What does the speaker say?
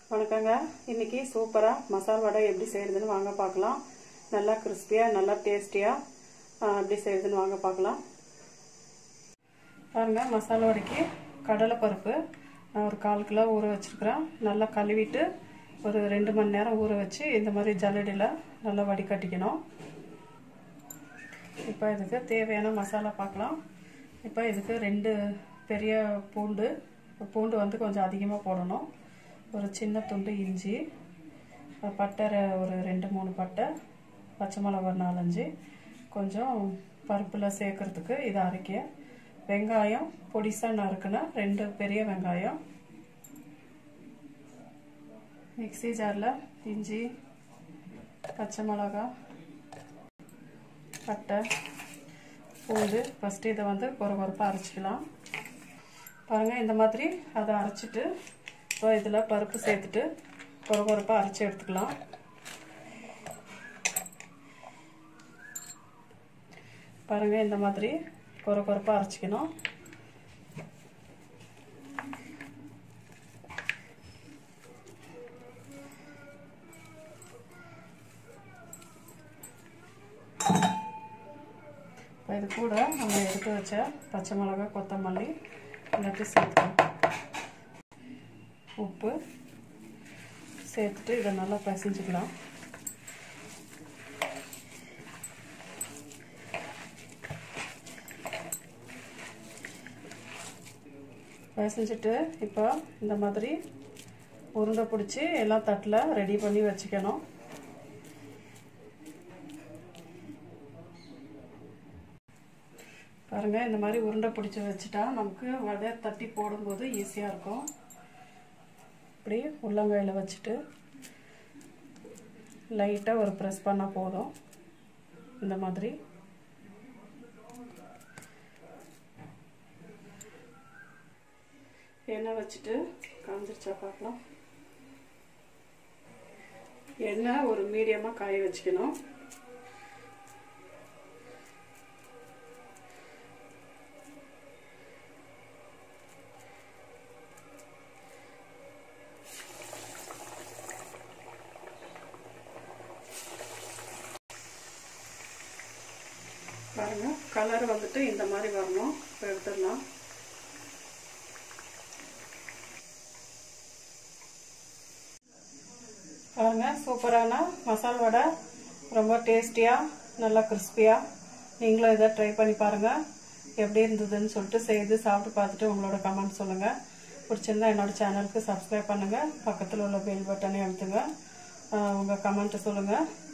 வணக்கங்க இன்னைக்கு சூப்பராக மசால் வடை எப்படி செய்யறதுன்னு வாங்க பார்க்கலாம் நல்லா கிறிஸ்பியாக நல்லா டேஸ்டியாக எப்படி செய்யறதுன்னு வாங்க பார்க்கலாம் பாருங்க மசாலா வடைக்கு கடலைப்பருப்பு நான் ஒரு கால் கிலோ ஊற வச்சுருக்கிறேன் நல்லா கழுவிட்டு ஒரு ரெண்டு மணி நேரம் ஊற வச்சு இந்த மாதிரி ஜல்லடியில் நல்லா வடிகட்டிக்கணும் இப்போ இதுக்கு தேவையான மசாலா பார்க்கலாம் இப்போ இதுக்கு ரெண்டு பெரிய பூண்டு பூண்டு வந்து கொஞ்சம் அதிகமாக போடணும் ஒரு சின்ன துண்டு இஞ்சி பட்டை ஒரு ரெண்டு மூணு பட்டை பச்சை மிளகா ஒரு நாலஞ்சு கொஞ்சம் பருப்பில் சேர்க்கறதுக்கு இதை அரைக்க வெங்காயம் பொடிசாக நறுக்குன ரெண்டு பெரிய வெங்காயம் மிக்சி ஜாரில் இஞ்சி பச்சை மிளகா பட்டை பூண்டு ஃபஸ்ட்டு இதை வந்து கொர கொரப்பாக அரைச்சிக்கலாம் பாருங்கள் இந்த மாதிரி அதை அரைச்சிட்டு இப்போ இதில் பருப்பு சேர்த்துட்டு கொர கொரப்பாக அரைச்சி எடுத்துக்கலாம் பாருங்கள் இந்த மாதிரி கொர கொரப்பாக அரைச்சிக்கணும் இப்போ இது கூட நம்ம எடுத்து வச்ச பச்சை மிளகா கொத்தமல்லி எல்லாத்தையும் சேர்த்துக்கலாம் உப்பு சேர்த்துட்டு இதை நல்லா பிசைஞ்சிக்கலாம் பிசைஞ்சிட்டு இப்போ இந்த மாதிரி உருண்டை பிடிச்சி எல்லாம் தட்டில் ரெடி பண்ணி வச்சுக்கணும் பாருங்கள் இந்த மாதிரி உருண்டை பிடிச்சி வச்சுட்டா நமக்கு வடை தட்டி போடும்போது ஈஸியாக இருக்கும் இப்படி உள்ளங்கையில் வச்சுட்டு லைட்டாக ஒரு ப்ரெஸ் பண்ணால் போதும் இந்த மாதிரி எண்ணெய் வச்சுட்டு காஞ்சிருச்சா பார்க்கலாம் எண்ணெய் ஒரு மீடியமாக காய வச்சுக்கணும் பாருங்க கலர் வந்துட்டு இந்த மாதிரி வரணும் இப்போ எடுத்துடலாம் பாருங்க சூப்பரான மசால் வடை ரொம்ப டேஸ்டியாக நல்லா கிறிஸ்பியாக நீங்களும் இதை ட்ரை பண்ணி பாருங்கள் எப்படி இருந்ததுன்னு சொல்லிட்டு செய்து சாப்பிட்டு பார்த்துட்டு உங்களோட கமெண்ட் சொல்லுங்கள் பிடிச்சிருந்தா என்னோட சேனலுக்கு சப்ஸ்கிரைப் பண்ணுங்கள் பக்கத்தில் உள்ள பெல் பட்டனை அழுத்துங்க உங்கள் கமெண்ட்டை சொல்லுங்கள்